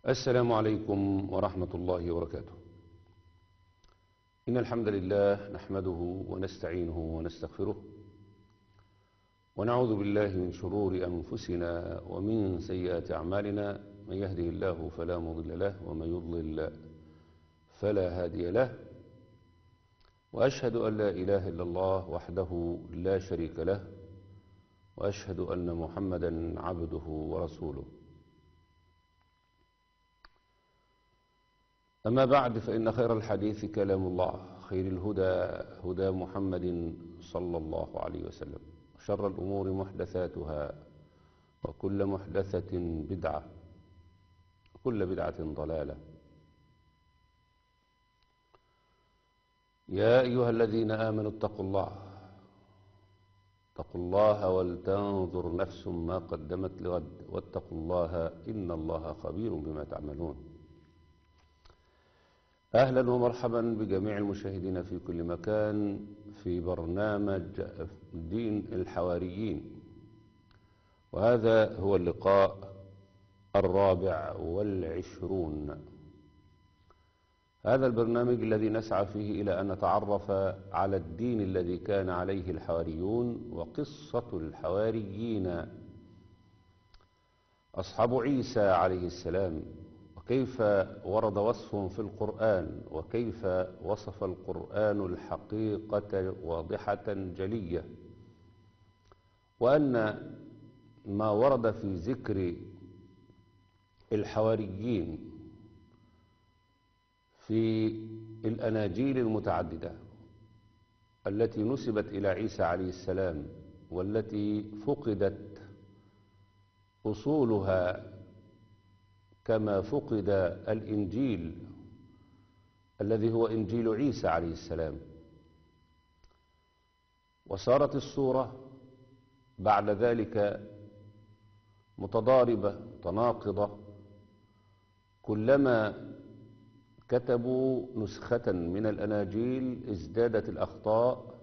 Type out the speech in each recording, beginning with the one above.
السلام عليكم ورحمة الله وبركاته إن الحمد لله نحمده ونستعينه ونستغفره ونعوذ بالله من شرور أنفسنا ومن سيئات أعمالنا من يهده الله فلا مضل له ومن يضلل فلا هادي له وأشهد أن لا إله إلا الله وحده لا شريك له وأشهد أن محمدا عبده ورسوله أما بعد فإن خير الحديث كلام الله خير الهدى هدى محمد صلى الله عليه وسلم شر الأمور محدثاتها وكل محدثة بدعة وكل بدعة ضلالة يا أيها الذين آمنوا اتقوا الله اتقوا الله ولتنظر نفس ما قدمت لغد واتقوا الله إن الله خبير بما تعملون أهلا ومرحبا بجميع المشاهدين في كل مكان في برنامج دين الحواريين وهذا هو اللقاء الرابع والعشرون هذا البرنامج الذي نسعى فيه إلى أن نتعرف على الدين الذي كان عليه الحواريون وقصة الحواريين أصحاب عيسى عليه السلام وكيف ورد وصفهم في القرآن وكيف وصف القرآن الحقيقة واضحة جلية وأن ما ورد في ذكر الحواريين في الأناجيل المتعددة التي نسبت إلى عيسى عليه السلام والتي فقدت أصولها كما فقد الإنجيل الذي هو إنجيل عيسى عليه السلام وصارت الصورة بعد ذلك متضاربة متناقضة كلما كتبوا نسخة من الأناجيل ازدادت الأخطاء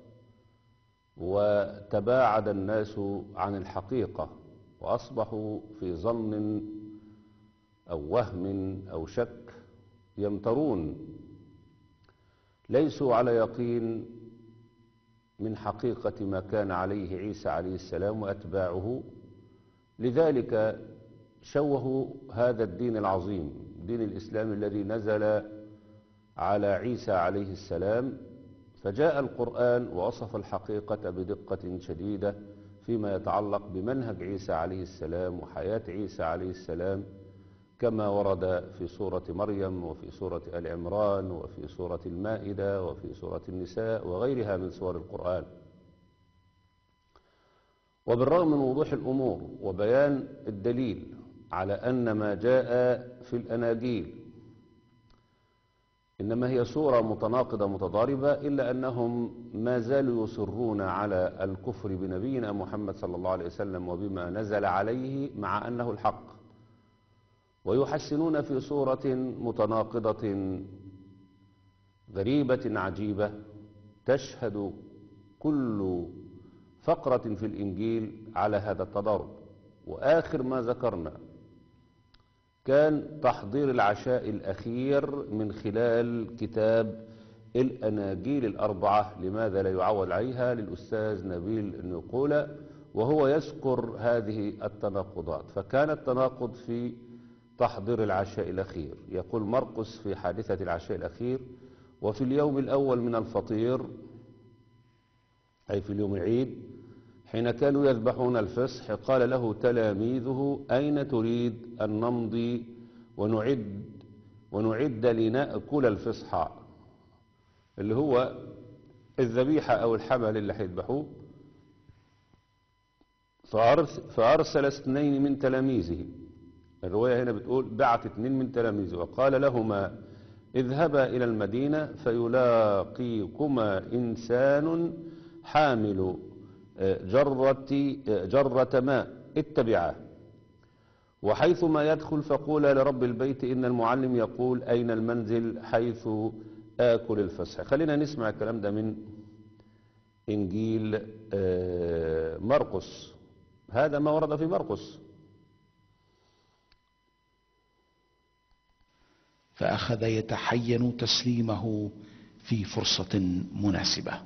وتباعد الناس عن الحقيقة وأصبحوا في ظن أو وهم أو شك يمترون ليسوا على يقين من حقيقة ما كان عليه عيسى عليه السلام وأتباعه لذلك شوهوا هذا الدين العظيم دين الإسلام الذي نزل على عيسى عليه السلام فجاء القرآن ووصف الحقيقة بدقة شديدة فيما يتعلق بمنهج عيسى عليه السلام وحياة عيسى عليه السلام كما ورد في سورة مريم وفي سورة آل عمران وفي سورة المائدة وفي سورة النساء وغيرها من سور القرآن وبالرغم من وضوح الأمور وبيان الدليل على أن ما جاء في الأناجيل إنما هي صورة متناقضة متضاربة إلا أنهم ما زالوا يصرون على الكفر بنبينا محمد صلى الله عليه وسلم وبما نزل عليه مع أنه الحق ويحسنون في صورة متناقضة غريبة عجيبة تشهد كل فقرة في الإنجيل على هذا التضارب وآخر ما ذكرنا كان تحضير العشاء الأخير من خلال كتاب الأناجيل الأربعة لماذا لا يعول عليها للأستاذ نبيل النقولة وهو يذكر هذه التناقضات فكان التناقض في تحضير العشاء الأخير يقول مرقس في حادثة العشاء الأخير وفي اليوم الأول من الفطير أي في اليوم العيد حين كانوا يذبحون الفصح قال له تلاميذه أين تريد أن نمضي ونعد ونعد لنأكل الفصح اللي هو الذبيحة أو الحمل اللي هيذبحوه فأرسل اثنين من تلاميذه الرواية هنا بتقول بعت اثنين من تلاميذه وقال لهما اذهبا إلى المدينة فيلاقيكما إنسان حامل جرة, جرة ماء اتبعاه وحيثما يدخل فقولا لرب البيت إن المعلم يقول أين المنزل حيث آكل الفسح خلينا نسمع الكلام ده من إنجيل مرقس هذا ما ورد في مرقس فأخذ يتحين تسليمه في فرصة مناسبة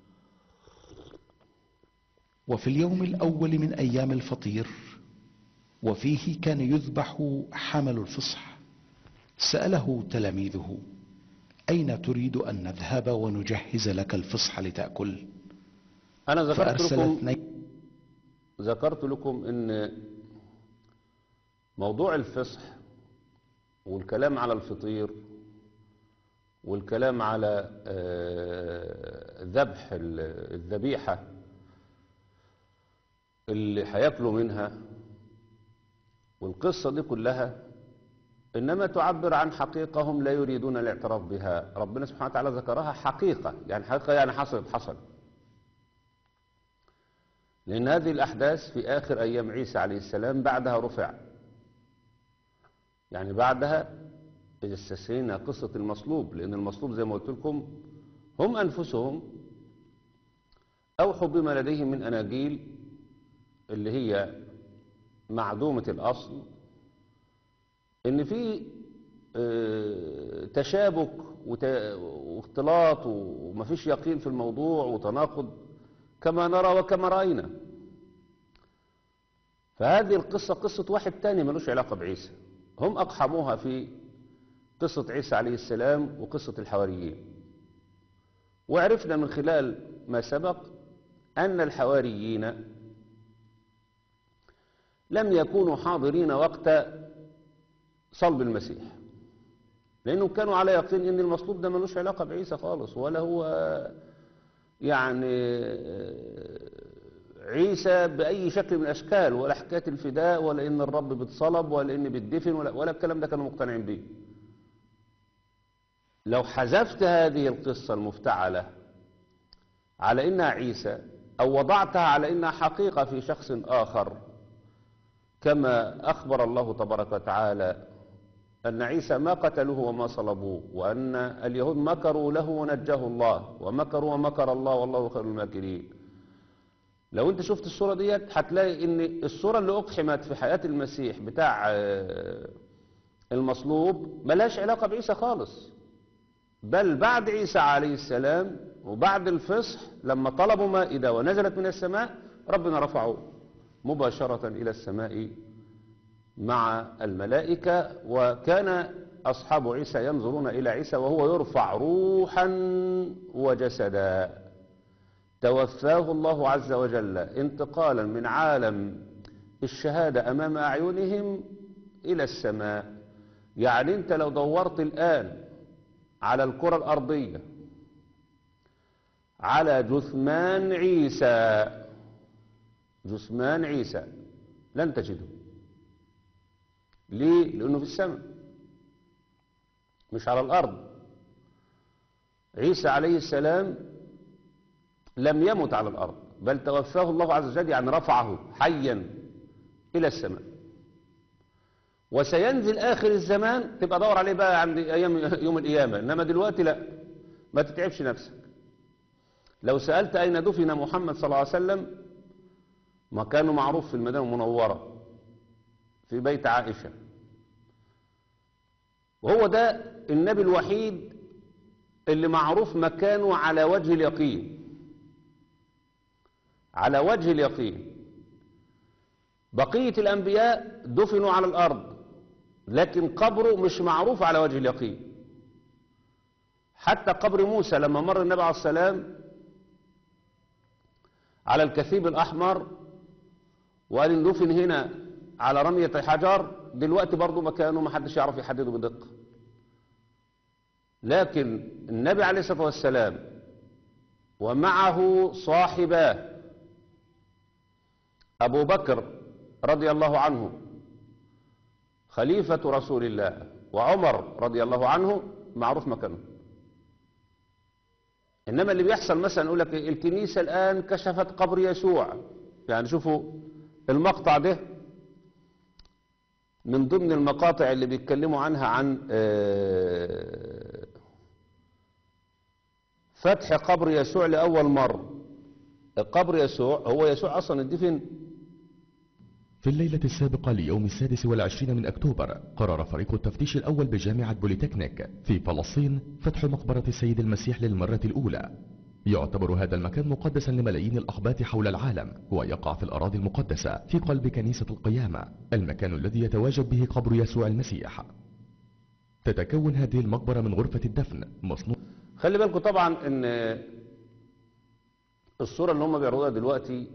وفي اليوم الأول من أيام الفطير وفيه كان يذبح حمل الفصح سأله تلاميذه أين تريد أن نذهب ونجهز لك الفصح لتأكل أنا ذكرت فأرسل لكم اثنين ذكرت لكم ان موضوع الفصح والكلام على الفطير والكلام على آه، ذبح ال- الذبيحة اللي هياكلوا منها والقصة دي كلها إنما تعبر عن حقيقة هم لا يريدون الاعتراف بها ربنا سبحانه وتعالى ذكرها حقيقة يعني حقيقة يعني حصلت حصلت لأن هذه الأحداث في آخر أيام عيسى عليه السلام بعدها رفع يعني بعدها إذا استثنينا قصة المصلوب لأن المصلوب زي ما قلت لكم هم أنفسهم أوحوا بما لديهم من أناجيل اللي هي معدومة الأصل إن في آه، تشابك وت- واختلاط ومفيش يقين في الموضوع وتناقض كما نرى وكما رأينا فهذه القصة قصة واحد تاني ملوش علاقة بعيسى هم أقحموها في قصة عيسى عليه السلام وقصة الحواريين وعرفنا من خلال ما سبق أن الحواريين لم يكونوا حاضرين وقت صلب المسيح لأنهم كانوا على يقين أن المصلوب ده ملوش علاقة بعيسى خالص ولا هو يعني عيسى بأي شكل من الأشكال ولا حكاية الفداء ولا إن الرب بتصلب ولا إن بتدفن ولا, ولا الكلام ده كانوا مقتنعين به لو حذفت هذه القصة المفتعلة على إنها عيسى أو وضعتها على إنها حقيقة في شخص آخر كما أخبر الله تبارك وتعالى أن عيسى ما قتلوه وما صلبوه وأن اليهود مكروا له ونجاه الله ومكروا ومكر الله والله خير الماكرين لو انت شفت الصورة ديت هتلاقي ان الصورة اللي اقحمت في حياة المسيح بتاع آه، المصلوب ملهاش علاقة بعيسى خالص بل بعد عيسى عليه السلام وبعد الفصح لما طلبوا مائدة ونزلت من السماء ربنا رفعه مباشرة إلى السماء مع الملائكة وكان أصحاب عيسى ينظرون إلى عيسى وهو يرفع روحا وجسدا توفاه الله عز وجل انتقالا من عالم الشهادة أمام أعينهم إلى السماء يعني أنت لو دورت الآن على الكرة الأرضية على جثمان عيسى جثمان عيسى لن تجده ليه؟ لأنه في السماء مش على الأرض عيسى عليه السلام لم يمت على الأرض بل توفاه الله عز وجل يعني رفعه حيا إلى السماء وسينزل آخر الزمان تبقى دور عليه بقى عند أيام يوم القيامة إنما دلوقتي لا ما تتعبش نفسك لو سألت أين دفن محمد صلى الله عليه وسلم مكانه معروف في المدينة المنورة في بيت عائشة وهو ده النبي الوحيد اللي معروف مكانه على وجه اليقين على وجه اليقين بقية الأنبياء دفنوا على الأرض لكن قبره مش معروف على وجه اليقين حتى قبر موسى لما مر النبي عليه السلام على الكثيب الأحمر وقال إن دفن هنا على رمية حجر دلوقتي برضه مكانه ما حدش يعرف يحدده بدقة لكن النبي عليه الصلاة والسلام ومعه صاحباه أبو بكر رضي الله عنه خليفة رسول الله وعمر رضي الله عنه معروف مكانه إنما اللي بيحصل مثلا يقول لك الكنيسة الآن كشفت قبر يسوع يعني شوفوا المقطع ده من ضمن المقاطع اللي بيتكلموا عنها عن آه، فتح قبر يسوع لأول مرة قبر يسوع هو يسوع أصلا الدفن في في الليلة السابقة ليوم السادس والعشرين من أكتوبر قرر فريق التفتيش الأول بجامعة بوليتكنيك في فلسطين فتح مقبرة السيد المسيح للمرة الأولى يعتبر هذا المكان مقدسا لملايين الأقباط حول العالم ويقع في الأراضي المقدسة في قلب كنيسة القيامة المكان الذي يتواجد به قبر يسوع المسيح تتكون هذه المقبرة من غرفة الدفن مصنوع خلي بالكم طبعا ان الصورة اللي هم بيعرضوها دلوقتي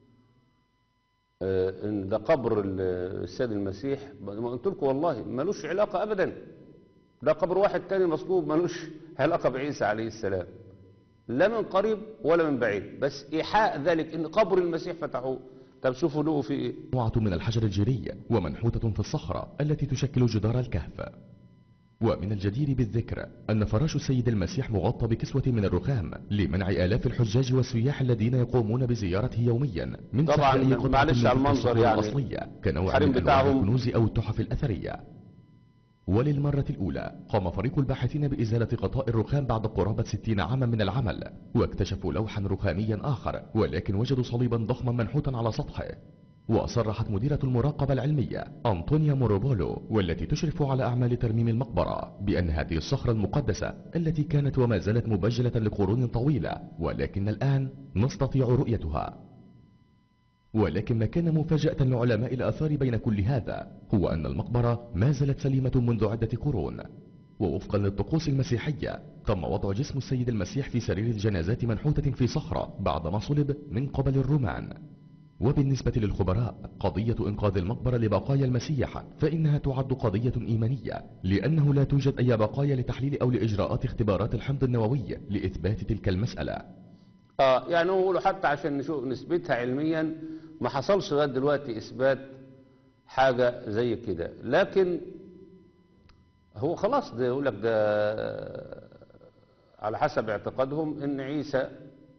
آه، ان ده قبر ال- السيد المسيح ما قلت لكم والله ملوش علاقة ابدا ده قبر واحد تاني مصلوب ملوش علاقة بعيسى عليه السلام لا من قريب ولا من بعيد بس ايحاء ذلك ان قبر المسيح فتحوه طب شوفوا له في ايه من الحجر الجيري ومنحوتة في الصخرة التي تشكل جدار الكهف ومن الجدير بالذكر أن فراش السيد المسيح مغطى بكسوة من الرخام لمنع آلاف الحجاج والسياح الذين يقومون بزيارته يوميا من طبعاً سحب أي قطعة معلش من على تلك المنظر الصخور يعني الأصلية كنوع الحريم من أنواع بتاعهم. الكنوز أو التحف الأثرية وللمرة الأولى قام فريق الباحثين بإزالة غطاء الرخام بعد قرابة 60 عاما من العمل واكتشفوا لوحا رخاميا آخر ولكن وجدوا صليبا ضخما منحوتا على سطحه وصرحت مديرة المراقبة العلمية أنطونيا موروبولو والتي تشرف على أعمال ترميم المقبرة بأن هذه الصخرة المقدسة التي كانت وما زالت مبجلة لقرون طويلة ولكن الآن نستطيع رؤيتها ولكن ما كان مفاجأة لعلماء الآثار بين كل هذا هو أن المقبرة ما زالت سليمة منذ عدة قرون ووفقا للطقوس المسيحية تم وضع جسم السيد المسيح في سرير الجنازات منحوتة في صخرة بعدما صلب من قبل الرومان وبالنسبة للخبراء قضية إنقاذ المقبرة لبقايا المسيح فإنها تعد قضية إيمانية لأنه لا توجد أي بقايا لتحليل أو لإجراءات اختبارات الحمض النووي لإثبات تلك المسألة اه يعني هو يقولوا حتى عشان نشوف نثبتها علميا ما حصلش لغايه دلوقتي اثبات حاجه زي كده لكن هو خلاص ده يقول لك ده على حسب اعتقادهم ان عيسى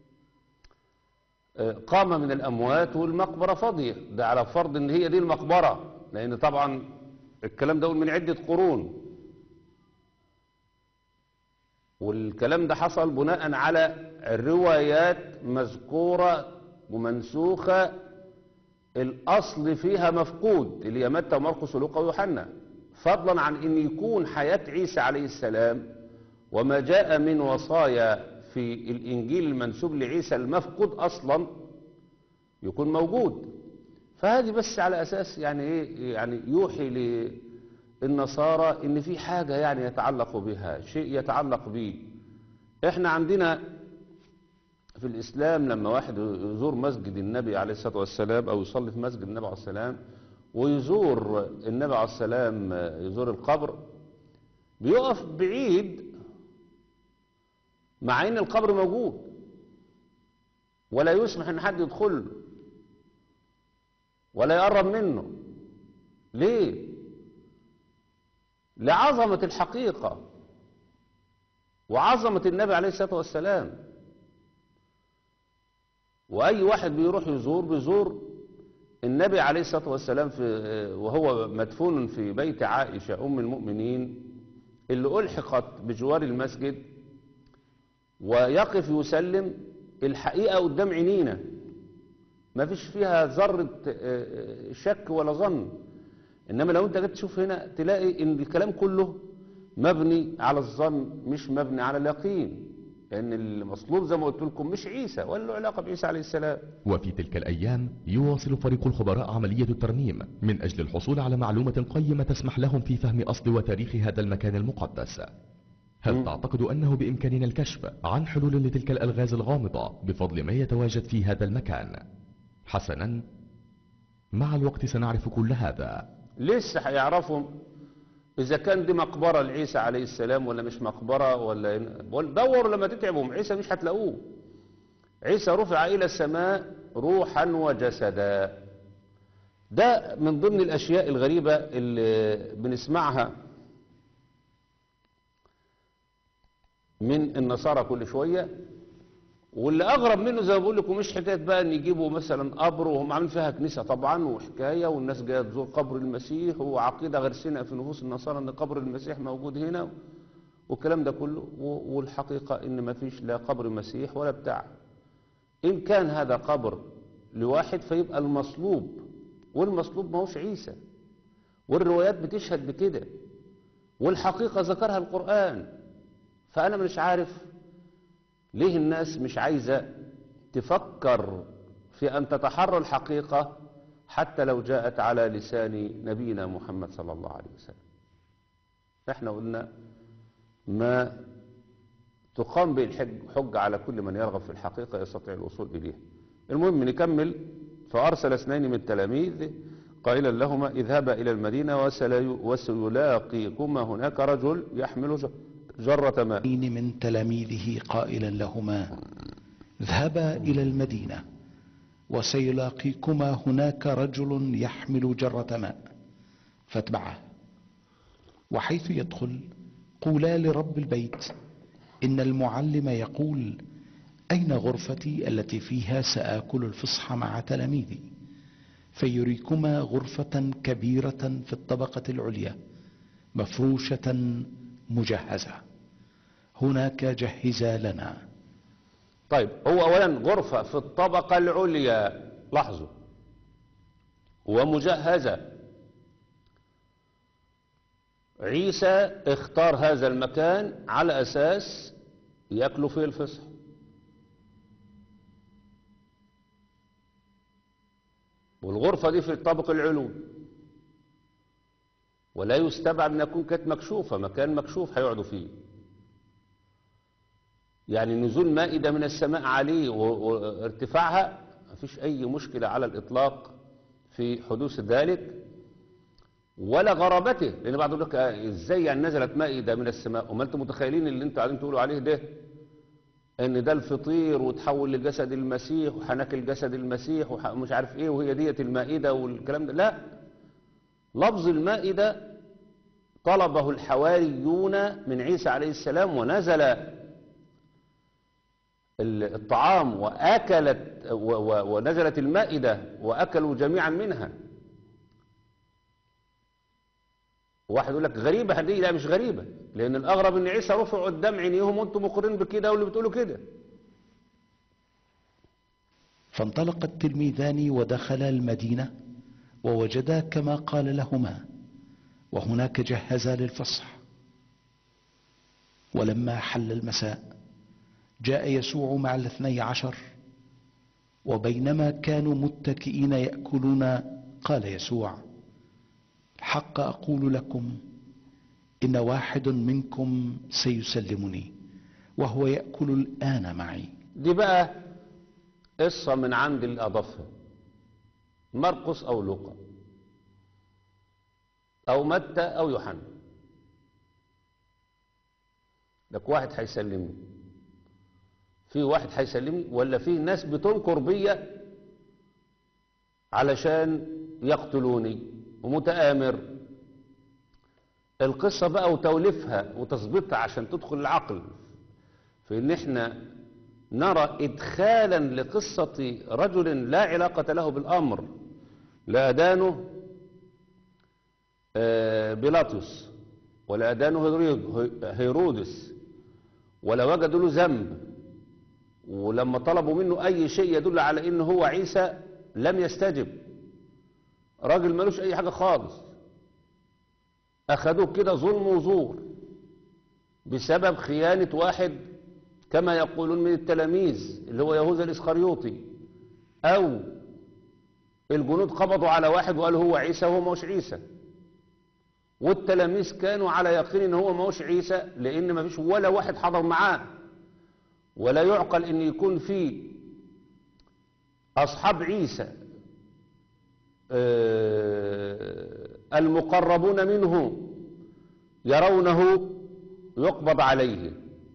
آه، قام من الاموات والمقبره فاضيه ده على فرض ان هي دي المقبره لان طبعا الكلام ده من عده قرون والكلام ده حصل بناء على الروايات مذكورة ومنسوخة الأصل فيها مفقود اللي هي متى ومرقس ولوقا ويوحنا فضلا عن أن يكون حياة عيسى عليه السلام وما جاء من وصايا في الإنجيل المنسوب لعيسى المفقود أصلا يكون موجود فهذه بس على أساس يعني إيه يعني يوحي للنصارى إن في حاجة يعني يتعلق بها شيء يتعلق به إحنا عندنا في الإسلام لما واحد يزور مسجد النبي عليه الصلاة والسلام أو يصلي في مسجد النبي عليه السلام ويزور النبي عليه السلام يزور القبر بيقف بعيد مع ان القبر موجود ولا يسمح ان حد يدخل له ولا يقرب منه ليه لعظمة الحقيقة وعظمة النبي عليه الصلاة والسلام وأي واحد بيروح يزور بيزور النبي عليه الصلاة والسلام في وهو مدفون في بيت عائشة أم المؤمنين اللي ألحقت بجوار المسجد ويقف يسلم الحقيقة قدام عينينا ما فيش فيها ذرة شك ولا ظن إنما لو أنت جيت تشوف هنا تلاقي إن الكلام كله مبني على الظن مش مبني على اليقين لأن المصلوب زي ما قلت لكم مش عيسى ولا له علاقة بعيسى عليه السلام وفي تلك الأيام يواصل فريق الخبراء عملية الترميم من أجل الحصول على معلومة قيمة تسمح لهم في فهم أصل وتاريخ هذا المكان المقدس هل مم. تعتقد أنه بإمكاننا الكشف عن حلول لتلك الألغاز الغامضة بفضل ما يتواجد في هذا المكان؟ حسنا مع الوقت سنعرف كل هذا لسه هيعرفوا إذا كان دي مقبرة لعيسى عليه السلام ولا مش مقبرة ولا بقول دوروا لما تتعبهم عيسى مش هتلاقوه عيسى رفع إلى السماء روحا وجسدا ده من ضمن الأشياء الغريبة اللي بنسمعها من النصارى كل شوية واللي أغرب منه زي ما بقول لكم مش حكاية بقى إن يجيبوا مثلا قبر وهم عاملين فيها كنيسة طبعا وحكاية والناس جاية تزور قبر المسيح وعقيدة غرسنا في نفوس النصارى إن قبر المسيح موجود هنا والكلام ده كله و- والحقيقة إن ما فيش لا قبر مسيح ولا بتاع إن كان هذا قبر لواحد فيبقى المصلوب والمصلوب ما هوش عيسى والروايات بتشهد بكده والحقيقة ذكرها القرآن فأنا مش عارف ليه الناس مش عايزة تفكر في أن تتحرى الحقيقة حتى لو جاءت على لسان نبينا محمد صلى الله عليه وسلم احنا قلنا ما تقام به الحج حج على كل من يرغب في الحقيقة يستطيع الوصول إليها المهم نكمل فأرسل اثنين من التلاميذ قائلا لهما اذهبا إلى المدينة وسلي- وسيلاقيكما هناك رجل يحمل ج- جرة ماء اثنين من تلاميذه قائلا لهما اذهبا إلى المدينة وسيلاقيكما هناك رجل يحمل جرة ماء فاتبعه وحيث يدخل قولا لرب البيت إن المعلم يقول أين غرفتي التي فيها سآكل الفصح مع تلاميذي فيريكما غرفة كبيرة في الطبقة العليا مفروشة مجهزة هناك جهزا لنا طيب هو أولا غرفة في الطبقة العليا لاحظوا ومجهزة عيسى اختار هذا المكان على أساس يأكلوا فيه الفصح والغرفة دي في الطابق العلوي ولا يستبعد أن يكون كانت مكشوفة مكان مكشوف هيقعدوا فيه يعني نزول مائدة من السماء عليه و- وارتفاعها مفيش أي مشكلة على الإطلاق في حدوث ذلك ولا غرابته لأن بعض يقول لك آه، إزاي يعني نزلت مائدة من السماء وما أنتم متخيلين اللي أنتوا قاعدين تقولوا عليه ده ان ده الفطير وتحول لجسد المسيح وحناكل جسد المسيح ومش عارف ايه وهي ديت المائدة والكلام ده لا لفظ المائدة طلبه الحواريون من عيسى عليه السلام ونزل ال- الطعام وأكلت و- و- ونزلت المائدة وأكلوا جميعا منها واحد يقول لك غريبة هذه لا مش غريبة لأن الأغرب أن عيسى رفع قدام عينيهم وأنتم مقرين بكده واللي بتقولوا كده فانطلق التلميذان ودخلا المدينة ووجدا كما قال لهما وهناك جهزا للفصح ولما حل المساء جاء يسوع مع الاثني عشر وبينما كانوا متكئين يأكلون قال يسوع الحق أقول لكم إن واحد منكم سيسلمني وهو يأكل الآن معي دي بقى قصة من عند اللي أضافها مرقس أو لوقا أو متى أو يوحنا لك واحد هيسلمني في واحد هيسلمني ولا في ناس بتنكر بيا علشان يقتلوني ومتآمر القصة بقى وتوليفها وتظبيطها عشان تدخل العقل في ان احنا نرى ادخالا لقصة رجل لا علاقة له بالامر لا ادانه آه، بيلاطس ولا ادانه هيرود- هيرودس ولا وجدوا له ذنب ولما طلبوا منه اي شيء يدل على انه هو عيسى لم يستجب راجل ملوش اي حاجة خالص اخدوه كده ظلم وزور بسبب خيانة واحد كما يقولون من التلاميذ اللي هو يهوذا الإسخريوطي أو الجنود قبضوا على واحد وقالوا هو عيسى وهو ماهوش عيسى والتلاميذ كانوا على يقين ان هو ماهوش عيسى لان ما فيش ولا واحد حضر معاه ولا يعقل ان يكون في اصحاب عيسى آه، المقربون منه يرونه يقبض عليه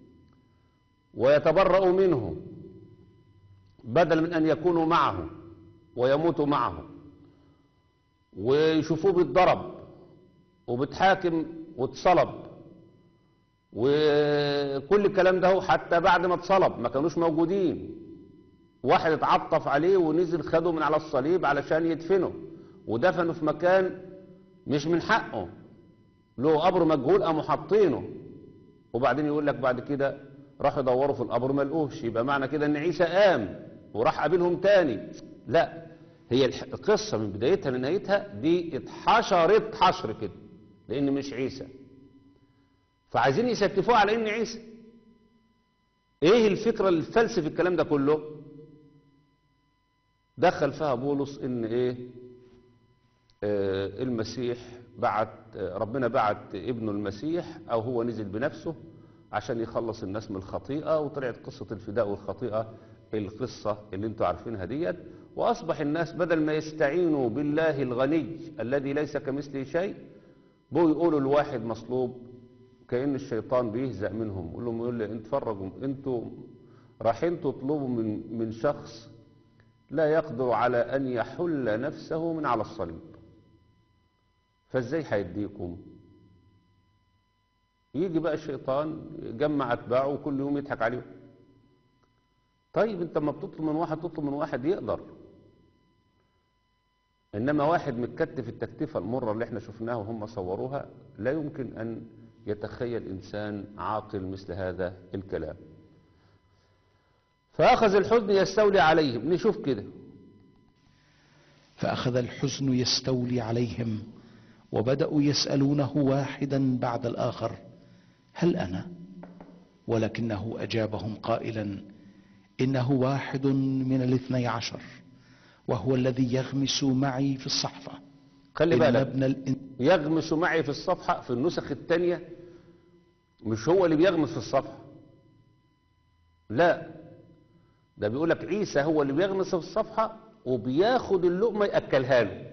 ويتبرأ منه بدل من أن يكونوا معه ويموتوا معه ويشوفوه بيتضرب وبتحاكم واتصلب وكل الكلام ده هو حتى بعد ما اتصلب ما كانوش موجودين واحد اتعطف عليه ونزل خده من على الصليب علشان يدفنه ودفنه في مكان مش من حقه له قبر مجهول قاموا حاطينه وبعدين يقول لك بعد كده راحوا يدوروا في القبر ما لقوهش يبقى معنى كده ان عيسى قام وراح قابلهم تاني لا هي الح- القصة من بدايتها لنهايتها دي اتحشرت حشر كده لأن مش عيسى فعايزين يستفوها على إن عيسى إيه الفكرة الفلسفة في الكلام ده كله دخل فيها بولس إن إيه آه، المسيح بعت آه، ربنا بعت ابنه المسيح او هو نزل بنفسه عشان يخلص الناس من الخطيئة وطلعت قصة الفداء والخطيئة القصة اللي انتوا عارفينها ديت واصبح الناس بدل ما يستعينوا بالله الغني الذي ليس كمثله شيء بقوا يقولوا الواحد مصلوب كأن الشيطان بيهزأ منهم يقول لهم يقول لي انتوا فرجوا انتوا رايحين تطلبوا من من شخص لا يقدر على ان يحل نفسه من على الصليب فازاي هيديكم يجي بقى الشيطان يجمع اتباعه وكل يوم يضحك عليهم طيب انت لما بتطلب من واحد تطلب من واحد يقدر انما واحد متكتف التكتيفه المره اللي احنا شفناها وهم صوروها لا يمكن ان يتخيل انسان عاقل مثل هذا الكلام فاخذ الحزن يستولي عليهم نشوف كده فأخذ الحزن يستولي عليهم وبدأوا يسألونه واحدا بعد الآخر هل أنا؟ ولكنه أجابهم قائلا إنه واحد من الاثني عشر وهو الذي يغمس معي في الصحفة خلي إن بالك ابن الإن... يغمس معي في الصفحة في النسخ الثانية مش هو اللي بيغمس في الصفحة لا ده بيقول لك عيسى هو اللي بيغمس في الصفحة وبياخد اللقمة يأكلها له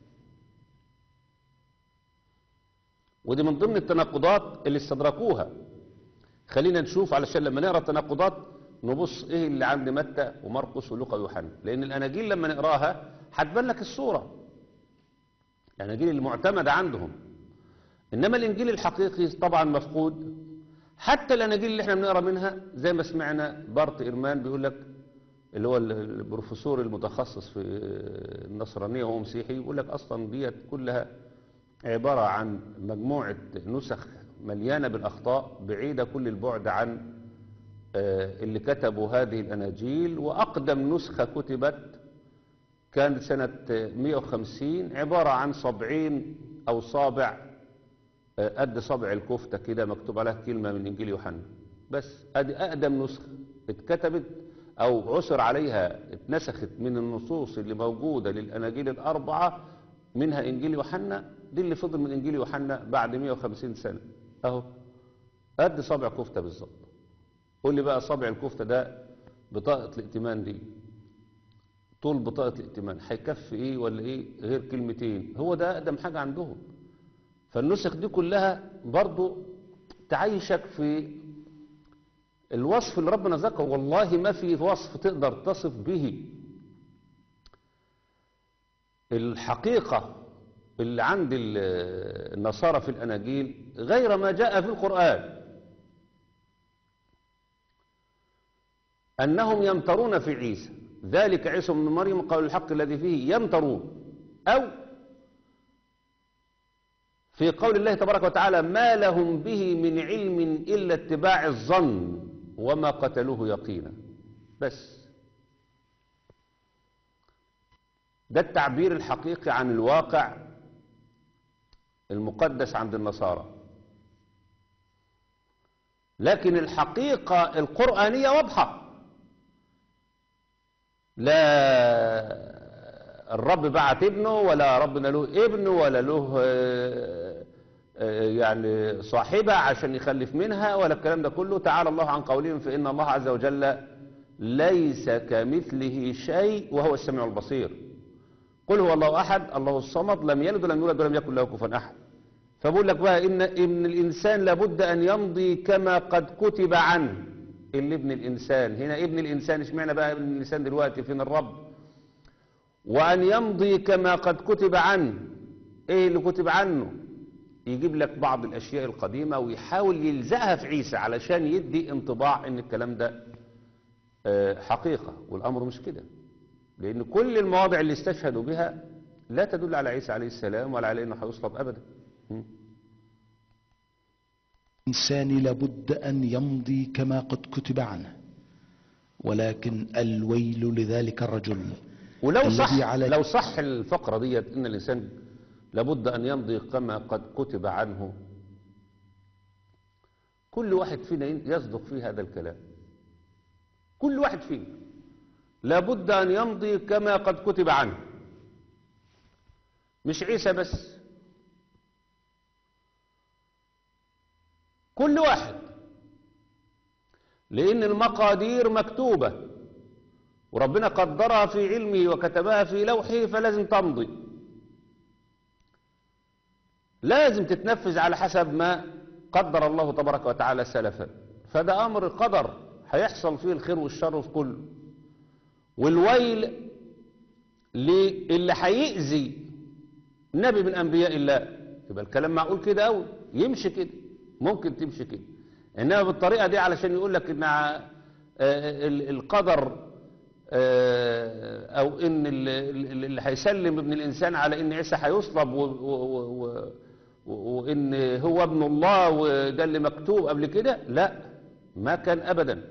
ودي من ضمن التناقضات اللي استدركوها خلينا نشوف علشان لما نقرا التناقضات نبص ايه اللي عند متى ومرقس ولوقا ويوحنا لان الاناجيل لما نقراها هتبان لك الصوره الاناجيل المعتمده عندهم انما الانجيل الحقيقي طبعا مفقود حتى الاناجيل اللي احنا بنقرا منها زي ما سمعنا بارت ايرمان بيقول لك اللي هو البروفيسور المتخصص في النصرانيه وهو مسيحي يقول لك اصلا ديت كلها عباره عن مجموعه نسخ مليانه بالاخطاء بعيده كل البعد عن آه، اللي كتبوا هذه الاناجيل واقدم نسخه كتبت كانت سنة 150 عبارة عن صبعين أو صابع آه، قد صبع الكفتة كده مكتوب عليها كلمة من إنجيل يوحنا بس أدي أقدم نسخة اتكتبت أو عثر عليها اتنسخت من النصوص اللي موجودة للأناجيل الأربعة منها إنجيل يوحنا دي اللي فضل من إنجيل يوحنا بعد 150 سنة أهو قد صبع كفتة بالظبط قول لي بقى صبع الكفتة ده بطاقة الائتمان دي طول بطاقة الائتمان هيكفي ايه ولا ايه غير كلمتين هو ده اقدم حاجة عندهم فالنسخ دي كلها برضو تعيشك في الوصف اللي ربنا ذكره والله ما في وصف تقدر تصف به الحقيقة اللي عند ال- النصارى في الأناجيل غير ما جاء في القرآن أنهم يمترون في عيسى ذلك عيسى بن مريم قول الحق الذي فيه يمترون أو في قول الله تبارك وتعالى ما لهم به من علم إلا اتباع الظن وما قتلوه يقينا بس ده التعبير الحقيقي عن الواقع المقدس عند النصارى لكن الحقيقة القرآنية واضحة لا الرب بعت ابنه ولا ربنا له ابن ولا له آه، آه، يعني صاحبة عشان يخلف منها ولا الكلام ده كله تعالى الله عن قولهم فإن الله عز وجل ليس كمثله شيء وهو السميع البصير قل هو الله أحد الله الصمد لم يلد ولم يولد ولم يكن له كفوا أحد فبقول لك بقى إن ابن الإنسان لابد أن يمضي كما قد كتب عنه اللي ابن الإنسان هنا ابن الإنسان اشمعنى بقى ابن الإنسان دلوقتي فين الرب وأن يمضي كما قد كتب عنه إيه اللي كتب عنه يجيب لك بعض الأشياء القديمة ويحاول يلزقها في عيسى علشان يدي انطباع إن الكلام ده آه، حقيقة والأمر مش كده لأن كل المواضع اللي استشهدوا بها لا تدل على عيسى عليه السلام ولا على أنه هيصلب أبدا م. الإنسان لابد أن يمضي كما قد كتب عنه ولكن الويل لذلك الرجل ولو الذي صح على لو صح الفقرة ديت ان الانسان لابد ان يمضي كما قد كتب عنه كل واحد فينا يصدق فيه هذا الكلام كل واحد فينا لابد ان يمضي كما قد كتب عنه مش عيسى بس كل واحد لان المقادير مكتوبه وربنا قدرها في علمه وكتبها في لوحه فلازم تمضي لازم تتنفذ على حسب ما قدر الله تبارك وتعالى سلفا فده أمر قدر هيحصل فيه الخير والشر في كله والويل للي هيأذي نبي من أنبياء الله يبقى الكلام معقول كده أوي يمشي كده ممكن تمشي كده إنما بالطريقة دي علشان يقول لك إن ع- آه، ال- القدر آه، او ان ال- ال- اللي هيسلم ابن الانسان على ان عيسى هيصلب و- و- و- و- وان هو ابن الله وده اللي مكتوب قبل كده لا ما كان ابدا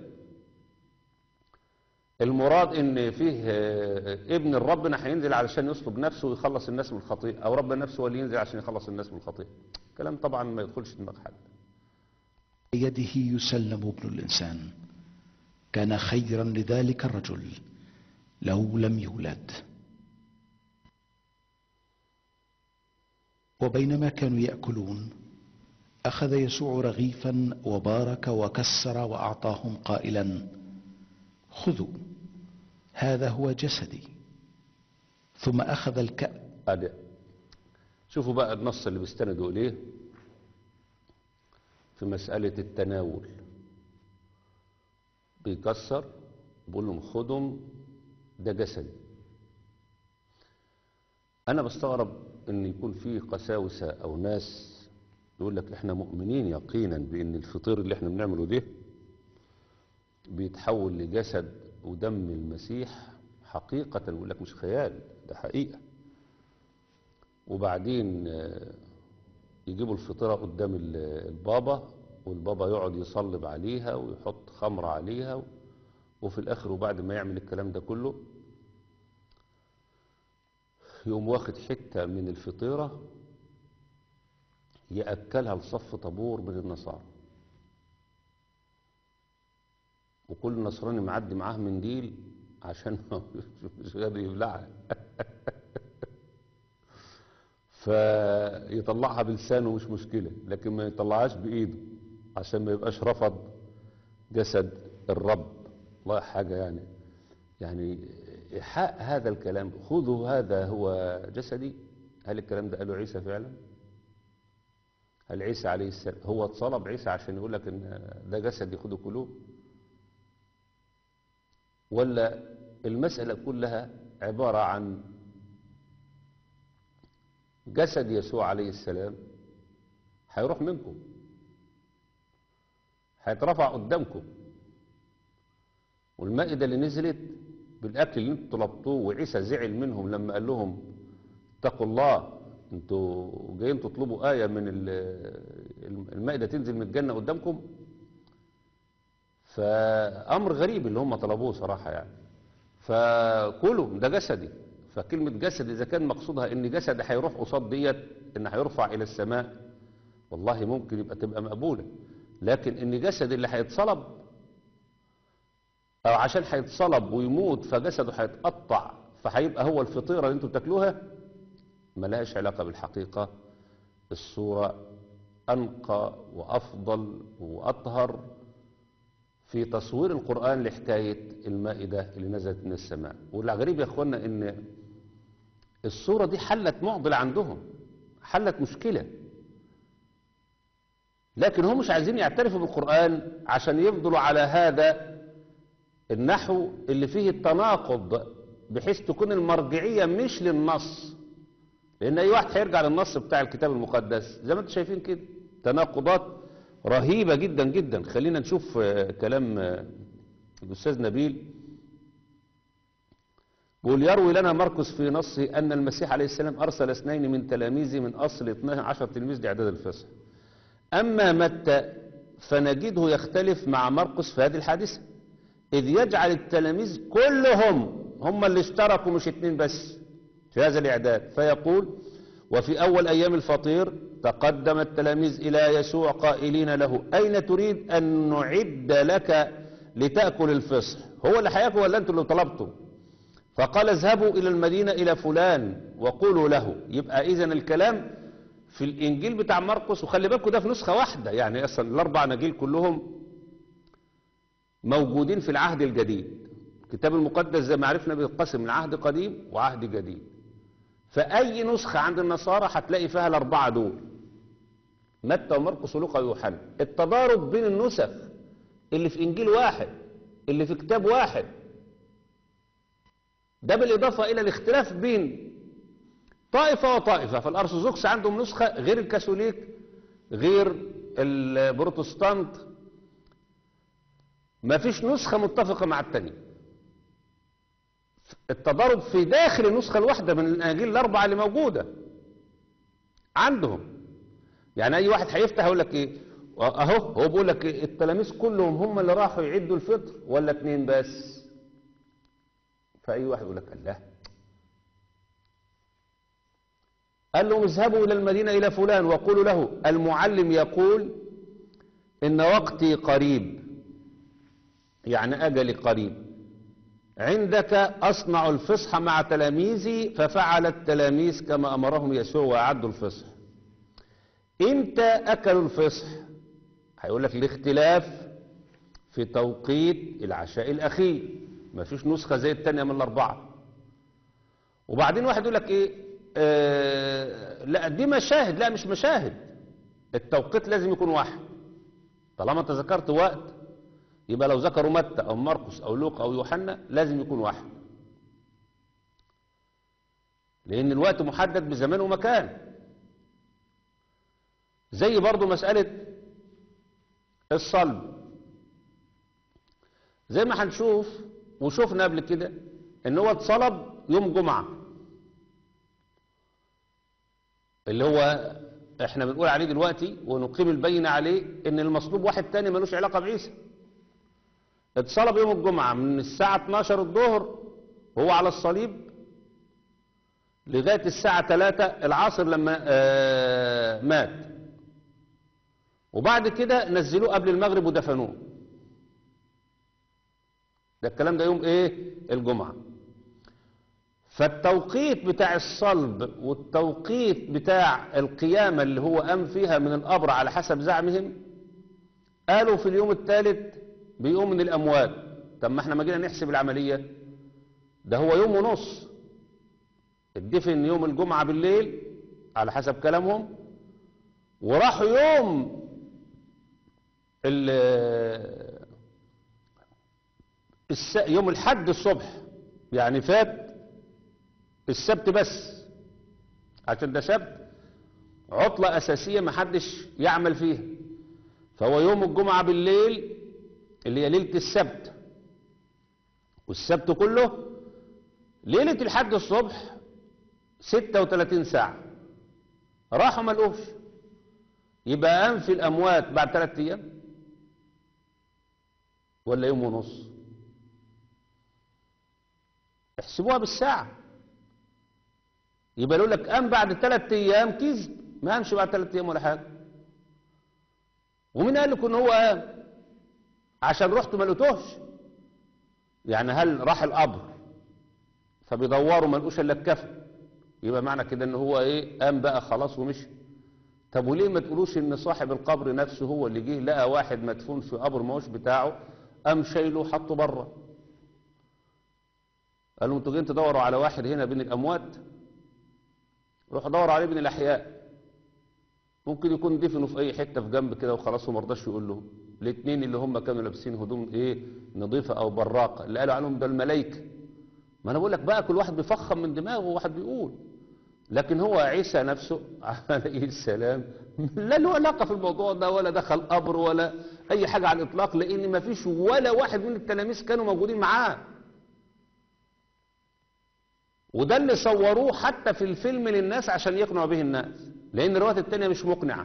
المراد ان فيه آه، ابن ربنا هينزل علشان يصلب نفسه ويخلص الناس من الخطيئه او ربنا نفسه هو اللي ينزل عشان يخلص الناس من الخطيئه كلام طبعا ما يدخلش دماغ حد يده يسلم ابن الإنسان كان خيرا لذلك الرجل لو لم يولد وبينما كانوا يأكلون أخذ يسوع رغيفا وبارك وكسر وأعطاهم قائلا خذوا هذا هو جسدي ثم أخذ الكأس ادي شوفوا بقى النص اللي بيستندوا اليه في مسألة التناول بيكسر بيقول لهم خدهم ده جسدي انا بستغرب ان يكون في قساوسة او ناس يقول لك احنا مؤمنين يقينا بان الفطير اللي احنا بنعمله ده بيتحول لجسد ودم المسيح حقيقة يقول لك مش خيال ده حقيقة وبعدين آه، يجيبوا الفطيرة قدام ال- البابا والبابا يقعد يصلب عليها ويحط خمر عليها و- وفي الآخر وبعد ما يعمل الكلام ده كله يقوم واخد حتة من الفطيرة يأكلها لصف طابور من النصارى وكل نصراني معدي معاه منديل عشان مش قادر يبلعها فيطلعها بلسانه مش مشكلة لكن ما يطلعهاش بإيده عشان ما يبقاش رفض جسد الرب الله حاجة يعني يعني إيحاء هذا الكلام خذوا هذا هو جسدي هل الكلام ده قاله عيسى فعلا هل عيسى عليه السلام هو اتصلب عيسى عشان يقول لك ان ده جسدي خذوا كلوه ولا المسألة كلها عبارة عن جسد يسوع عليه السلام هيروح منكم هيترفع قدامكم والمائدة اللي نزلت بالأكل اللي انتوا طلبتوه وعيسى زعل منهم لما قال لهم اتقوا الله انتوا جايين تطلبوا آية من ال- المائدة تنزل من الجنة قدامكم فأمر غريب اللي هم طلبوه صراحة يعني فكلوا ده جسدي فكلمة جسد إذا كان مقصودها إن جسد هيروح قصاد ديت إن هيرفع إلى السماء والله ممكن يبقى تبقى مقبولة لكن إن جسد اللي هيتصلب أو عشان هيتصلب ويموت فجسده هيتقطع فهيبقى هو الفطيرة اللي انتوا بتاكلوها ملهاش علاقة بالحقيقة الصورة أنقى وأفضل وأطهر في تصوير القرآن لحكاية المائدة اللي نزلت من السماء والغريب يا أخوانا إن الصورة دي حلت معضلة عندهم حلت مشكلة لكن هم مش عايزين يعترفوا بالقرآن عشان يفضلوا على هذا النحو اللي فيه التناقض بحيث تكون المرجعية مش للنص لأن أي واحد هيرجع للنص بتاع الكتاب المقدس زي ما انتم شايفين كده تناقضات رهيبة جدا جدا خلينا نشوف آه، كلام آه، الأستاذ نبيل بيقول يروي لنا مرقس في نصه أن المسيح عليه السلام أرسل اثنين من تلاميذه من أصل 12 تلميذ لإعداد الفصح أما متى فنجده يختلف مع مرقس في هذه الحادثة إذ يجعل التلاميذ كلهم هم اللي اشتركوا مش اتنين بس في هذا الإعداد فيقول وفي أول أيام الفطير تقدم التلاميذ إلى يسوع قائلين له أين تريد أن نعد لك لتأكل الفصح هو اللي هياكل ولا أنتوا اللي طلبتوا فقال اذهبوا إلى المدينة إلى فلان وقولوا له يبقى إذا الكلام في الإنجيل بتاع مرقس وخلي بالكم ده في نسخة واحدة يعني أصلا الأربع أناجيل كلهم موجودين في العهد الجديد الكتاب المقدس زي ما عرفنا بيتقسم لعهد قديم وعهد جديد فأي نسخة عند النصارى هتلاقي فيها الأربعة دول متى ومرقس ولوقا ويوحنا التضارب بين النسخ اللي في إنجيل واحد اللي في كتاب واحد ده بالإضافة إلى الاختلاف بين طائفة وطائفة فالأرثوذكس عندهم نسخة غير الكاثوليك غير البروتستانت ما فيش نسخة متفقة مع التانية التضارب في داخل النسخة الواحدة من الأناجيل الأربعة اللي موجودة عندهم يعني أي واحد هيفتح يقول لك إيه أهو هو بيقول لك إيه التلاميذ كلهم هم اللي راحوا يعدوا الفطر ولا اتنين بس فأي واحد يقول لك الله قال لهم اذهبوا إلى المدينة إلى فلان وقولوا له المعلم يقول إن وقتي قريب يعني أجلي قريب عندك أصنع الفصح مع تلاميذي ففعل التلاميذ كما أمرهم يسوع وأعدوا الفصح إمتى أكلوا الفصح هيقول لك الاختلاف في توقيت العشاء الأخير ما فيش نسخة زي التانية من الأربعة وبعدين واحد يقول لك إيه آه لا دي مشاهد لا مش مشاهد التوقيت لازم يكون واحد طالما انت ذكرت وقت يبقى لو ذكروا متى او مرقس او لوقا او يوحنا لازم يكون واحد لان الوقت محدد بزمان ومكان زي برضو مسألة الصلب زي ما هنشوف وشوفنا قبل كده ان هو اتصلب يوم جمعة اللي هو احنا بنقول عليه دلوقتي ونقيم البينة عليه ان المصلوب واحد تاني ملوش علاقة بعيسى اتصلب يوم الجمعة من الساعة 12 الظهر وهو على الصليب لغاية الساعة 3 العصر لما آه مات وبعد كده نزلوه قبل المغرب ودفنوه ده الكلام ده يوم ايه الجمعة فالتوقيت بتاع الصلب والتوقيت بتاع القيامة اللي هو قام فيها من القبر على حسب زعمهم قالوا في اليوم الثالث بيقوم من الأموات طب ما احنا ما جينا نحسب العملية ده هو يوم ونص الدفن يوم الجمعة بالليل على حسب كلامهم وراحوا يوم الس... يوم الحد الصبح يعني فات السبت بس عشان ده سبت عطلة أساسية ما حدش يعمل فيها فهو يوم الجمعة بالليل اللي هي ليلة السبت والسبت كله ليلة الحد الصبح 36 ساعة راحوا ما لقوش يبقى قام في الأموات بعد ثلاثة أيام ولا يوم ونص احسبوها بالساعة يبقى يقول لك قام بعد ثلاثة أيام كذب ما قامش بعد ثلاثة أيام ولا حاجة ومين قال لكم إن هو قام عشان رحتوا ما لقيتوش يعني هل راح القبر فبيدوروا ما لقوش الا الكفن يبقى معنى كده ان هو ايه قام بقى خلاص ومشي طب وليه ما تقولوش ان صاحب القبر نفسه هو اللي جه لقى واحد مدفون في قبر ما هوش بتاعه قام شايله وحطه بره قالوا انتوا جايين تدوروا على واحد هنا بين الاموات روحوا دوروا عليه بين الاحياء ممكن يكون دفنوا في اي حته في جنب كده وخلاص وما رضاش يقول لهم الاثنين اللي هم كانوا لابسين هدوم ايه نظيفه او براقه اللي قالوا عنهم ده الملائكه ما انا بقول لك بقى كل واحد بيفخم من دماغه وواحد بيقول لكن هو عيسى نفسه عليه السلام لا له علاقه في الموضوع ده ولا دخل قبر ولا اي حاجه على الاطلاق لان ما فيش ولا واحد من التلاميذ كانوا موجودين معاه وده اللي صوروه حتى في الفيلم للناس عشان يقنعوا به الناس لان الروايات التانية مش مقنعه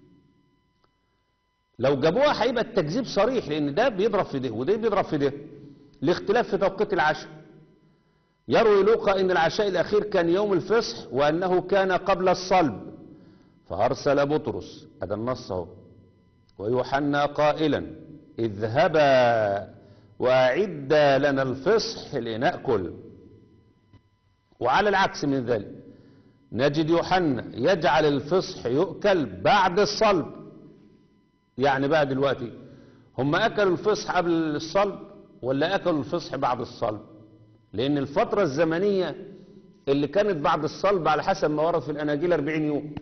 لو جابوها هيبقى التكذيب صريح لان ده بيضرب في ده وده بيضرب في ده الاختلاف في توقيت العشاء يروي لوقا ان العشاء الاخير كان يوم الفصح وانه كان قبل الصلب فارسل بطرس هذا النص اهو ويوحنا قائلا اذهبا واعدا لنا الفصح لناكل وعلى العكس من ذلك نجد يوحنا يجعل الفصح يؤكل بعد الصلب يعني بقى دلوقتي هم اكلوا الفصح قبل الصلب ولا اكلوا الفصح بعد الصلب لان الفترة الزمنية اللي كانت بعد الصلب على حسب ما ورد في الاناجيل 40 يوم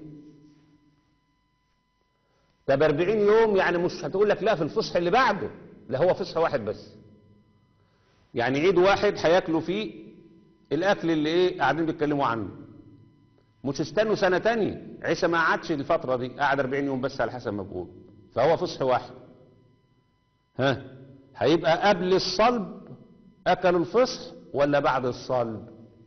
طب 40 يوم يعني مش هتقول لك لا في الفصح اللي بعده لا هو فصح واحد بس يعني عيد واحد هياكلوا فيه الاكل اللي ايه قاعدين بيتكلموا عنه مش استنوا سنة تانية عيسى ما قعدش الفترة دي قعد 40 يوم بس على حسب ما بقول فهو فصح واحد ها هيبقى قبل الصلب اكلوا الفصح ولا بعد الصلب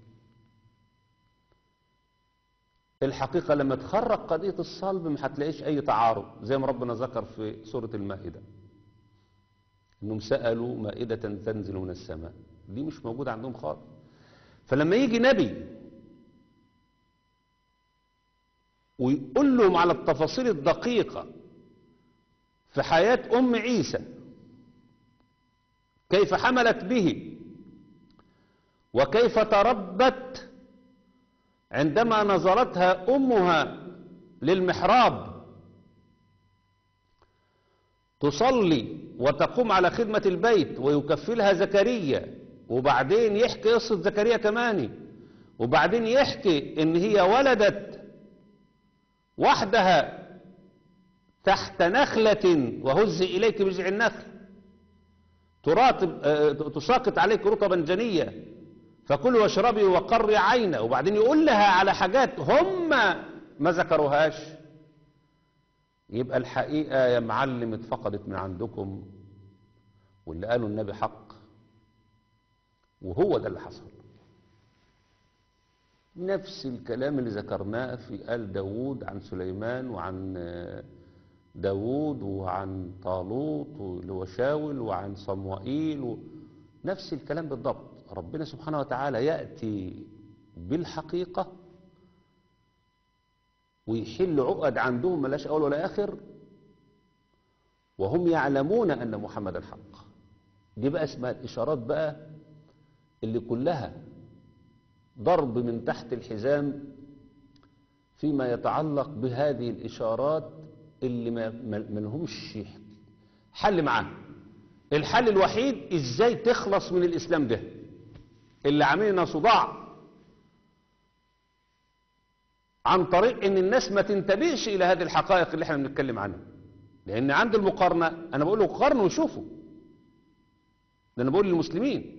الحقيقة لما تخرج قضية الصلب ما هتلاقيش اي تعارض زي ما ربنا ذكر في سورة المائدة انهم سألوا مائدة تنزل من السماء دي مش موجودة عندهم خالص فلما يجي نبي ويقول لهم على التفاصيل الدقيقة في حياة أم عيسى كيف حملت به وكيف تربت عندما نظرتها أمها للمحراب تصلي وتقوم على خدمة البيت ويكفلها زكريا وبعدين يحكي قصة زكريا كمان وبعدين يحكي ان هي ولدت وحدها تحت نخلة وهز إليك بجع النخل تراطب آه، تساقط عليك رطبا جنيا فكلوا واشربي وقري عينه وبعدين يقول لها على حاجات هم ما ذكروهاش يبقى الحقيقة يا معلم اتفقدت من عندكم واللي قالوا النبي حق وهو ده اللي حصل نفس الكلام اللي ذكرناه في آل داود عن سليمان وعن آه، داود وعن طالوت اللي هو شاول وعن صموئيل و... نفس الكلام بالضبط ربنا سبحانه وتعالى يأتي بالحقيقة ويحل عقد عندهم ملاش أول ولا آخر وهم يعلمون أن محمد الحق دي بقى اسمها الإشارات بقى اللي كلها ضرب من تحت الحزام فيما يتعلق بهذه الإشارات اللي ما ما- ما لهمش حل معاها الحل الوحيد ازاي تخلص من الإسلام ده اللي عاملنا صداع عن طريق ان الناس ما تنتبهش الى هذه الحقائق اللي احنا بنتكلم عنها لان عند المقارنة انا بقول له قارنوا وشوفوا ده انا بقول للمسلمين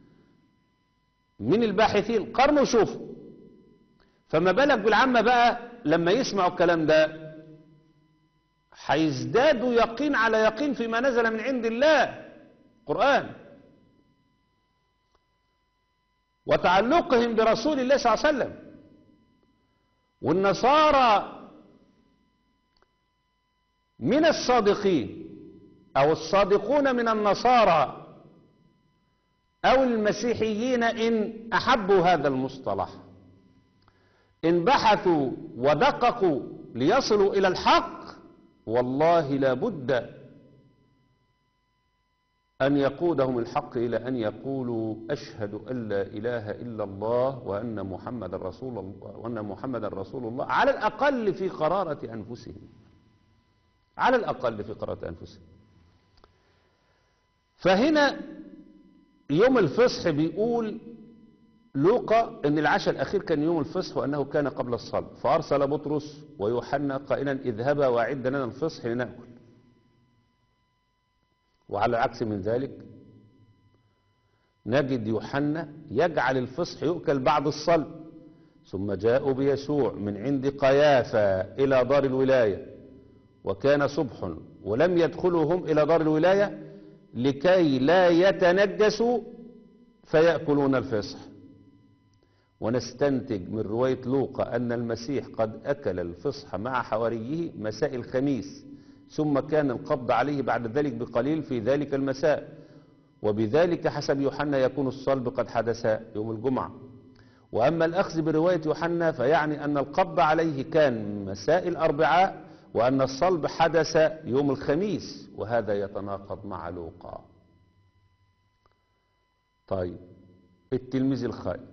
من الباحثين قارنوا وشوفوا فما بالك بالعامة بقى لما يسمعوا الكلام ده هيزدادوا يقين على يقين فيما نزل من عند الله قرآن وتعلقهم برسول الله صلى الله عليه وسلم والنصارى من الصادقين أو الصادقون من النصارى أو المسيحيين إن أحبوا هذا المصطلح إن بحثوا ودققوا ليصلوا إلى الحق والله لا بد أن يقودهم الحق إلى أن يقولوا أشهد أن لا إله إلا الله وأن محمد رسول الله وأن محمد رسول الله على الأقل في قرارة أنفسهم على الأقل في قرارة أنفسهم فهنا يوم الفصح بيقول لوقا ان العشاء الاخير كان يوم الفصح وانه كان قبل الصلب فارسل بطرس ويوحنا قائلا اذهبا واعد لنا الفصح لناكل وعلى العكس من ذلك نجد يوحنا يجعل الفصح يؤكل بعد الصلب ثم جاءوا بيسوع من عند قيافة إلى دار الولاية وكان صبح ولم يدخلوا هم إلى دار الولاية لكي لا يتنجسوا فيأكلون الفصح ونستنتج من رواية لوقا أن المسيح قد أكل الفصح مع حواريه مساء الخميس ثم كان القبض عليه بعد ذلك بقليل في ذلك المساء وبذلك حسب يوحنا يكون الصلب قد حدث يوم الجمعة وأما الأخذ برواية يوحنا فيعني أن القبض عليه كان مساء الأربعاء وأن الصلب حدث يوم الخميس وهذا يتناقض مع لوقا طيب التلميذ الخائن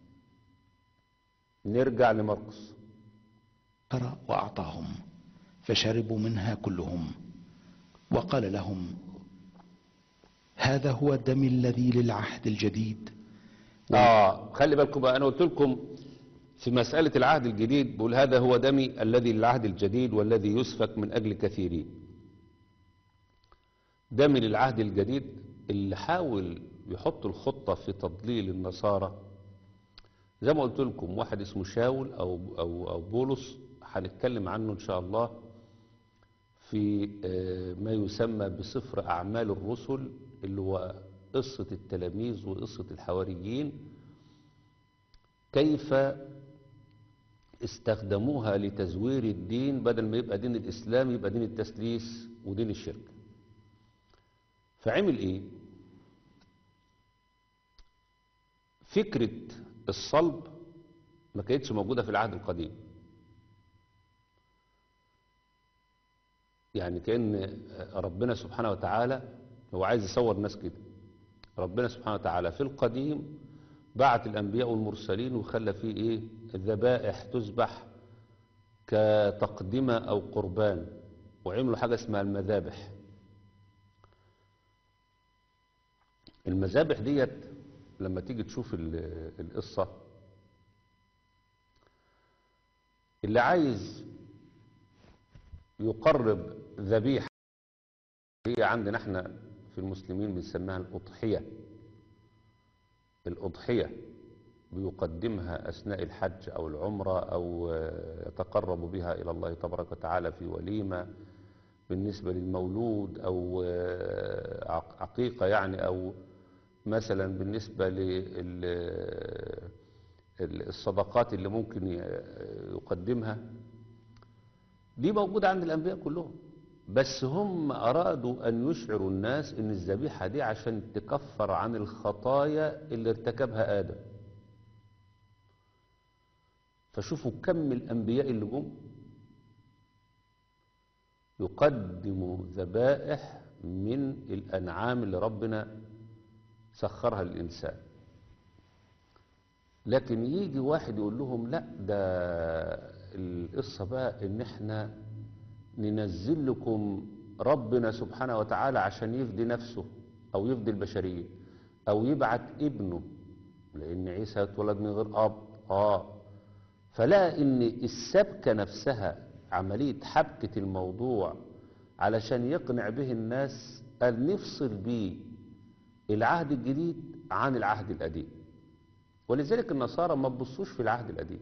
نرجع لمرقس أرى وأعطاهم فشربوا منها كلهم وقال لهم هذا هو دم الذي للعهد الجديد اه خلي بالكم بقى انا قلت لكم في مسألة العهد الجديد بقول هذا هو دمي الذي للعهد الجديد والذي يسفك من أجل كثيرين دمي للعهد الجديد اللي حاول يحط الخطة في تضليل النصارى زي ما قلت لكم واحد اسمه شاول أو, أو, أو بولس هنتكلم عنه إن شاء الله في آه، ما يسمى بسفر أعمال الرسل اللي هو قصة التلاميذ وقصة الحواريين كيف استخدموها لتزوير الدين بدل ما يبقى دين الإسلام يبقى دين التسليس ودين الشرك فعمل إيه فكرة الصلب ما كانتش موجودة في العهد القديم يعني كأن ربنا سبحانه وتعالى هو عايز يصور الناس كده ربنا سبحانه وتعالى في القديم بعت الأنبياء والمرسلين وخلى فيه إيه الذبائح تذبح كتقدمة أو قربان وعملوا حاجة اسمها المذابح المذابح ديت لما تيجي تشوف ال- القصة اللي عايز يقرب ذبيحة هي عندنا احنا في المسلمين بنسميها الأضحية الأضحية بيقدمها أثناء الحج أو العمرة أو آه، يتقرب بها إلى الله تبارك وتعالى في وليمة بالنسبة للمولود أو آه، عق- عقيقة يعني أو مثلا بالنسبة للصدقات اللي ممكن ي- يقدمها دي موجودة عند الأنبياء كلهم بس هم أرادوا أن يشعروا الناس أن الذبيحة دي عشان تكفر عن الخطايا اللي ارتكبها آدم فشوفوا كم الأنبياء اللي جم يقدموا ذبائح من الأنعام اللي ربنا سخرها للإنسان لكن يجي واحد يقول لهم لا ده القصة بقى ان احنا ننزل لكم ربنا سبحانه وتعالى عشان يفدي نفسه او يفدي البشرية او يبعت ابنه لان عيسى اتولد من غير اب اه فلا ان السبكة نفسها عملية حبكة الموضوع علشان يقنع به الناس قال نفصل بيه العهد الجديد عن العهد القديم ولذلك النصارى ما تبصوش في العهد القديم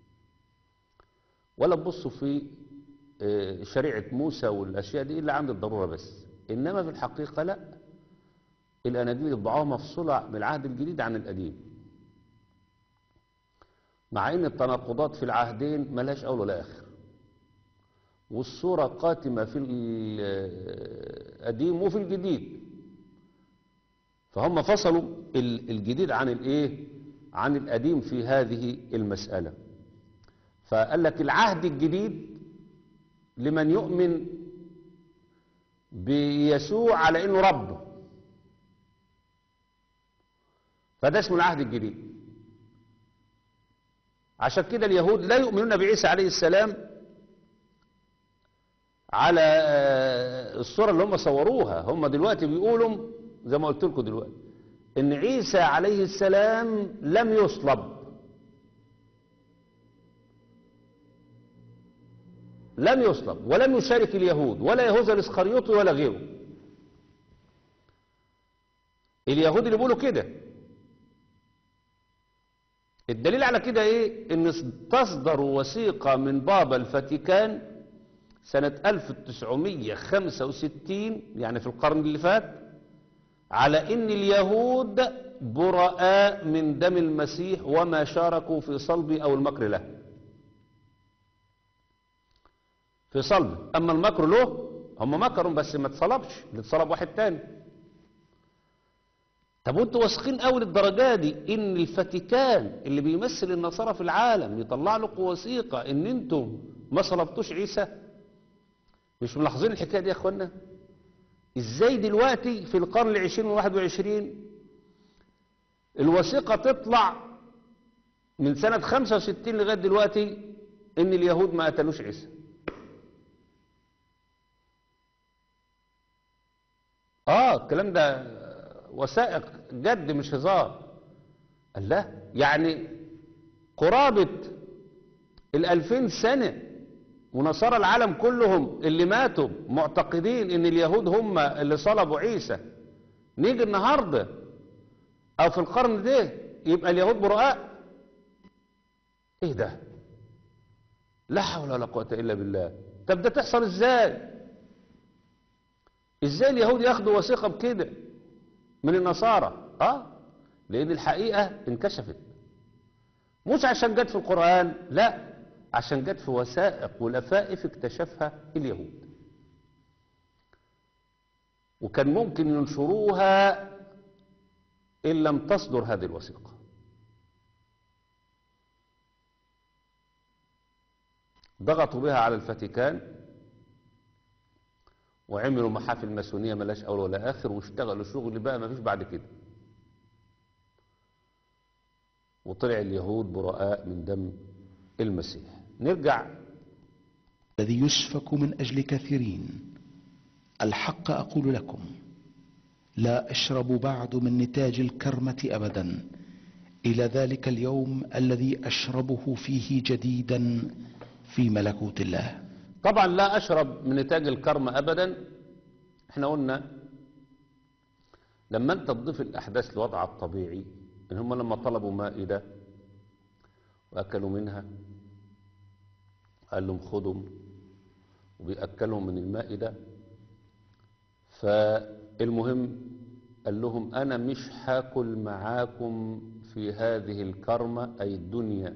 ولا تبصوا في آه، شريعة موسى والأشياء دي إلا عند الضرورة بس إنما في الحقيقة لا الأناجيل يطبعوها مفصولة من العهد الجديد عن القديم مع إن التناقضات في العهدين ملهاش أول ولا آخر والصورة قاتمة في القديم وفي الجديد فهم فصلوا ال- الجديد عن الايه عن القديم في هذه المسألة فقال لك العهد الجديد لمن يؤمن بيسوع على انه رب فده اسمه العهد الجديد عشان كده اليهود لا يؤمنون بعيسى عليه السلام على آه، الصورة اللي هم صوروها هم دلوقتي بيقولوا زي ما قلت لكم دلوقتي ان عيسى عليه السلام لم يصلب لم يصلب ولم يشارك اليهود ولا يهوذا الاسخريوطي ولا غيره اليهود اللي بيقولوا كده الدليل على كده ايه ان تصدر وثيقة من بابا الفاتيكان سنة 1965 يعني في القرن اللي فات على ان اليهود براء من دم المسيح وما شاركوا في صلبه او المكر له في صلبه اما المكر له هم مكروا بس ما اتصلبش اللي اتصلب واحد تاني طب وانتوا واثقين قوي للدرجه دي ان الفاتيكان اللي بيمثل النصارى في العالم يطلع لكم وثيقه ان انتم ما صلبتوش عيسى مش ملاحظين الحكايه دي يا اخوانا ازاي دلوقتي في القرن العشرين والواحد وعشرين الوثيقه تطلع من سنه 65 لغايه دلوقتي ان اليهود ما قتلوش عيسى اه الكلام ده وثائق جد مش هزار قال لا يعني قرابة الألفين سنة ونصارى العالم كلهم اللي ماتوا معتقدين ان اليهود هم اللي صلبوا عيسى نيجي النهاردة او في القرن ده يبقى اليهود براء ايه ده لا حول ولا قوة الا بالله طب ده تحصل ازاي ازاي اليهود ياخدوا وثيقة بكده من النصارى اه لان الحقيقة انكشفت مش عشان جت في القرآن لا عشان جت في وثائق ولفائف اكتشفها اليهود وكان ممكن ينشروها إن لم تصدر هذه الوثيقة ضغطوا بها على الفاتيكان وعملوا محافل ماسونية ملاش أول ولا آخر واشتغلوا شغل بقى ما فيش بعد كده وطلع اليهود براء من دم المسيح نرجع الذي يسفك من أجل كثيرين الحق أقول لكم لا أشرب بعد من نتاج الكرمة أبدا إلى ذلك اليوم الذي أشربه فيه جديدا في ملكوت الله طبعا لا أشرب من نتاج الكرم أبدا احنا قلنا لما انت تضيف الأحداث لوضعها الطبيعي ان هم لما طلبوا مائدة وأكلوا منها قال لهم خذوا وبيأكلهم من المائدة فالمهم قال لهم أنا مش هاكل معاكم في هذه الكرمة أي الدنيا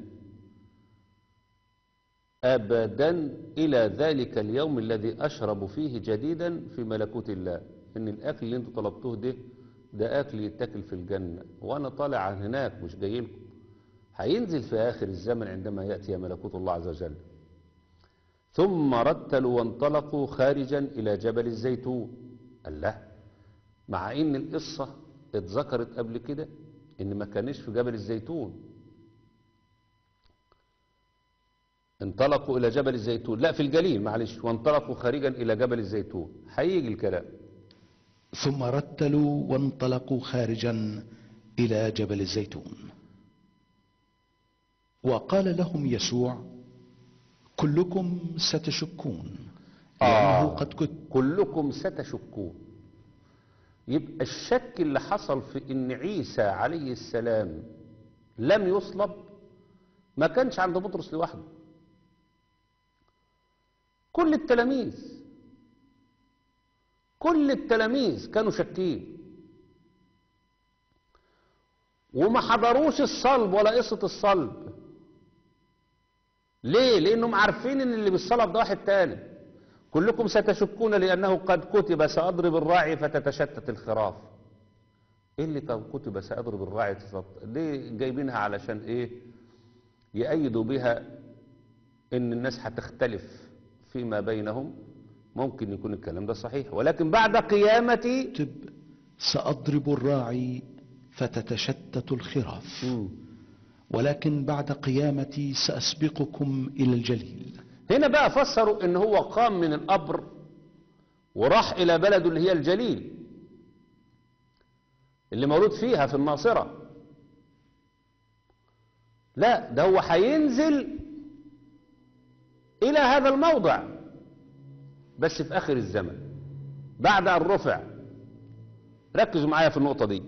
أبدا إلى ذلك اليوم الذي أشرب فيه جديدا في ملكوت الله إن الأكل اللي انتوا طلبتوه ده ده أكل يتاكل في الجنة وأنا طالع عن هناك مش جاي لكم هينزل في آخر الزمن عندما يأتي ملكوت الله عز وجل ثم رتلوا وانطلقوا خارجا إلى جبل الزيتون الله مع إن القصة اتذكرت قبل كده إن ما كانش في جبل الزيتون انطلقوا إلى جبل الزيتون لا في الجليل معلش وانطلقوا خارجا إلى جبل الزيتون هيجي الكلام ثم رتلوا وانطلقوا خارجا إلى جبل الزيتون وقال لهم يسوع كلكم ستشكون لأنه آه. قد كنت كلكم ستشكون يبقى الشك اللي حصل في ان عيسى عليه السلام لم يصلب ما كانش عند بطرس لوحده كل التلاميذ كل التلاميذ كانوا شاكين وما حضروش الصلب ولا قصة الصلب ليه؟ لأنهم عارفين إن اللي بالصلب ده واحد تاني كلكم ستشكون لأنه قد كتب سأضرب الراعي فتتشتت الخراف إيه اللي كان كتب سأضرب الراعي فتتشتت ليه جايبينها علشان إيه يأيدوا بها إن الناس هتختلف فيما بينهم ممكن يكون الكلام ده صحيح ولكن بعد قيامتي كتب سأضرب الراعي فتتشتت الخراف مم. ولكن بعد قيامتي سأسبقكم إلى الجليل هنا بقى فسروا ان هو قام من القبر وراح الى بلده اللي هي الجليل اللي مولود فيها في الناصرة لا ده هو هينزل الى هذا الموضع بس في اخر الزمن بعد ان رفع ركزوا معايا في النقطة دي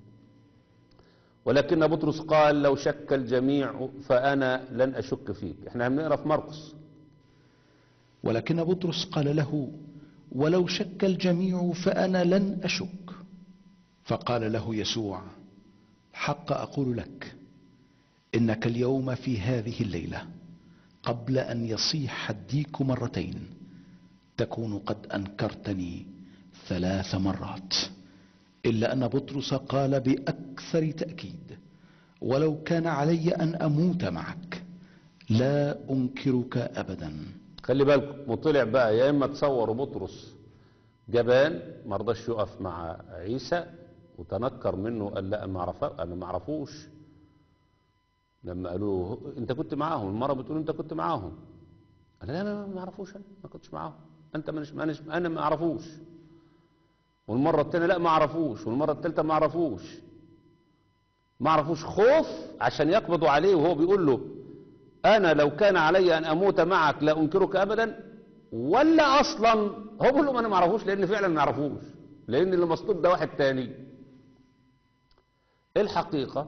ولكن بطرس قال لو شك الجميع فأنا لن أشك فيك احنا هنقرا في مرقس ولكن بطرس قال له ولو شك الجميع فأنا لن أشك فقال له يسوع حق أقول لك إنك اليوم في هذه الليلة قبل أن يصيح الديك مرتين تكون قد أنكرتني ثلاث مرات إلا أن بطرس قال بأكثر تأكيد ولو كان علي أن أموت معك لا أنكرك أبدا خلي بالكم وطلع بقى يا اما تصوروا بطرس جبان ما رضاش يقف مع عيسى وتنكر منه قال لا ما اعرف انا ما اعرفوش لما قالوا له انت كنت معاهم المره بتقول انت كنت معاهم قال لا انا ما اعرفوش انا ما كنتش معاهم انت مش مانش انا ما اعرفوش والمره الثانيه لا ما اعرفوش والمره الثالثه ما اعرفوش ما اعرفوش خوف عشان يقبضوا عليه وهو بيقول له انا لو كان علي ان اموت معك لا انكرك ابدا ولا اصلا هو بيقول لهم انا ما اعرفوش لان فعلا ما اعرفوش لان اللي مصلوب ده واحد تاني الحقيقه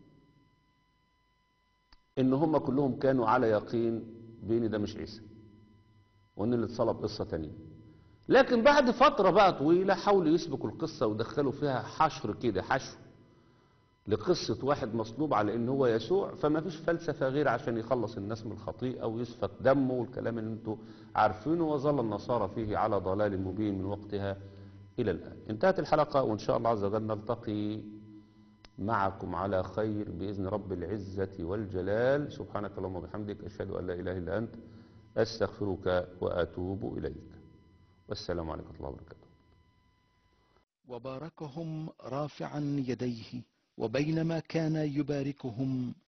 ان هم كلهم كانوا على يقين بان ده مش عيسى وان اللي اتصلب قصه تانية لكن بعد فتره بقى طويله حاولوا يسبكوا القصه ودخلوا فيها حشر كده حشو لقصة واحد مصلوب على ان هو يسوع فما فيش فلسفة غير عشان يخلص الناس من الخطيئة ويسفك دمه والكلام اللي انتوا عارفينه وظل النصارى فيه على ضلال مبين من وقتها الى الان انتهت الحلقة وان شاء الله عز وجل نلتقي معكم على خير بإذن رب العزة والجلال سبحانك اللهم وبحمدك أشهد أن لا إله إلا أنت أستغفرك وأتوب إليك والسلام عليكم ورحمة الله وبركاته وباركهم رافعا يديه وبينما كان يباركهم